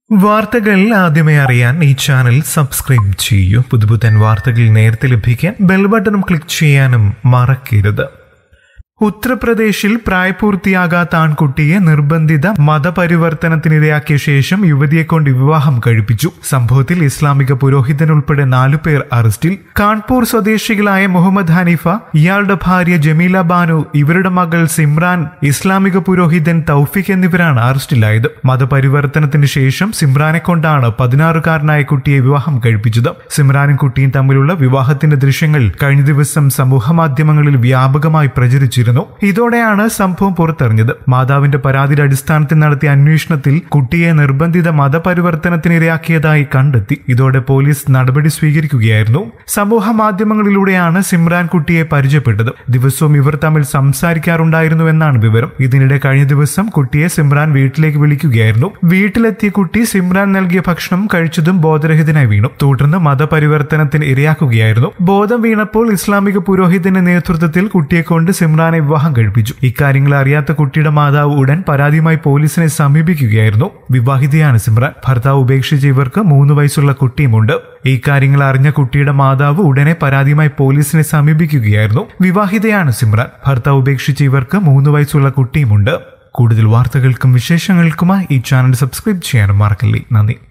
വാർത്തകൾ ആദ്യമേ അറിയാൻ ഈ ചാനൽ സബ്സ്ക്രൈബ് ചെയ്യൂ പുതുപുത്തൻ വാർത്തകൾ നേരത്തെ ലഭിക്കാൻ ബെൽ ബട്ടണും ക്ലിക്ക് ചെയ്യാനും മറക്കരുത് ഉത്തർപ്രദേശിൽ പ്രായപൂർത്തിയാകാത്ത ആൺകുട്ടിയെ നിർബന്ധിത മതപരിവർത്തനത്തിനിരയാക്കിയ ശേഷം യുവതിയെ കൊണ്ട് വിവാഹം കഴിപ്പിച്ചു സംഭവത്തിൽ ഇസ്ലാമിക പുരോഹിതൻ ഉൾപ്പെടെ നാലുപേർ അറസ്റ്റിൽ കാൺപൂർ സ്വദേശികളായ മുഹമ്മദ് ഹനീഫ ഇയാളുടെ ഭാര്യ ജമീല ബാനു ഇവരുടെ മകൾ സിമ്രാൻ ഇസ്ലാമിക പുരോഹിതൻ തൗഫിഖ് എന്നിവരാണ് അറസ്റ്റിലായത് മതപരിവർത്തനത്തിന് ശേഷം സിമ്രാനെ കൊണ്ടാണ് പതിനാറുകാരനായ കുട്ടിയെ വിവാഹം കഴിപ്പിച്ചത് സിമ്രാനും കുട്ടിയും തമ്മിലുള്ള വിവാഹത്തിന്റെ ദൃശ്യങ്ങൾ കഴിഞ്ഞ ദിവസം സമൂഹമാധ്യമങ്ങളിൽ വ്യാപകമായി പ്രചരിച്ചിരുന്നു ഇതോടെയാണ് സംഭവം പുറത്തറിഞ്ഞത് മാതാവിന്റെ പരാതിയുടെ അടിസ്ഥാനത്തിൽ നടത്തിയ അന്വേഷണത്തിൽ കുട്ടിയെ നിർബന്ധിത മതപരിവർത്തനത്തിനിരയാക്കിയതായി കണ്ടെത്തി ഇതോടെ പോലീസ് നടപടി സ്വീകരിക്കുകയായിരുന്നു സമൂഹ മാധ്യമങ്ങളിലൂടെയാണ് സിമ്രാൻ കുട്ടിയെ പരിചയപ്പെട്ടത് ദിവസവും ഇവർ തമ്മിൽ സംസാരിക്കാറുണ്ടായിരുന്നു എന്നാണ് വിവരം ഇതിനിടെ കഴിഞ്ഞ ദിവസം കുട്ടിയെ സിമ്രാൻ വീട്ടിലേക്ക് വിളിക്കുകയായിരുന്നു വീട്ടിലെത്തിയ കുട്ടി സിമ്രാൻ നൽകിയ ഭക്ഷണം കഴിച്ചതും ബോധരഹിതനായി വീണു തുടർന്ന് മതപരിവർത്തനത്തിന് ഇരയാക്കുകയായിരുന്നു ബോധം വീണപ്പോൾ ഇസ്ലാമിക പുരോഹിതന്റെ നേതൃത്വത്തിൽ കുട്ടിയെ കൊണ്ട് സിമ്രാനെ വിവാഹം കഴിപ്പിച്ചു ഇക്കാര്യങ്ങൾ അറിയാത്ത കുട്ടിയുടെ മാതാവ് ഉടൻ പരാതിയുമായി പോലീസിനെ സമീപിക്കുകയായിരുന്നു വിവാഹിതയാണ് സിമ്രാൻ ഭർത്താവ് ഉപേക്ഷിച്ച ഇവർക്ക് മൂന്ന് വയസ്സുള്ള കുട്ടിയുമുണ്ട് ഈ കാര്യങ്ങൾ അറിഞ്ഞ കുട്ടിയുടെ മാതാവ് ഉടനെ പരാതിയുമായി പോലീസിനെ സമീപിക്കുകയായിരുന്നു വിവാഹിതയാണ് സിമ്രാൻ ഭർത്താവ് ഉപേക്ഷിച്ച ഇവർക്ക് മൂന്ന് വയസ്സുള്ള കുട്ടിയുമുണ്ട് കൂടുതൽ വാർത്തകൾക്കും വിശേഷങ്ങൾക്കുമായി ഈ ചാനൽ സബ്സ്ക്രൈബ് ചെയ്യാനും മറക്കല്ലേ നന്ദി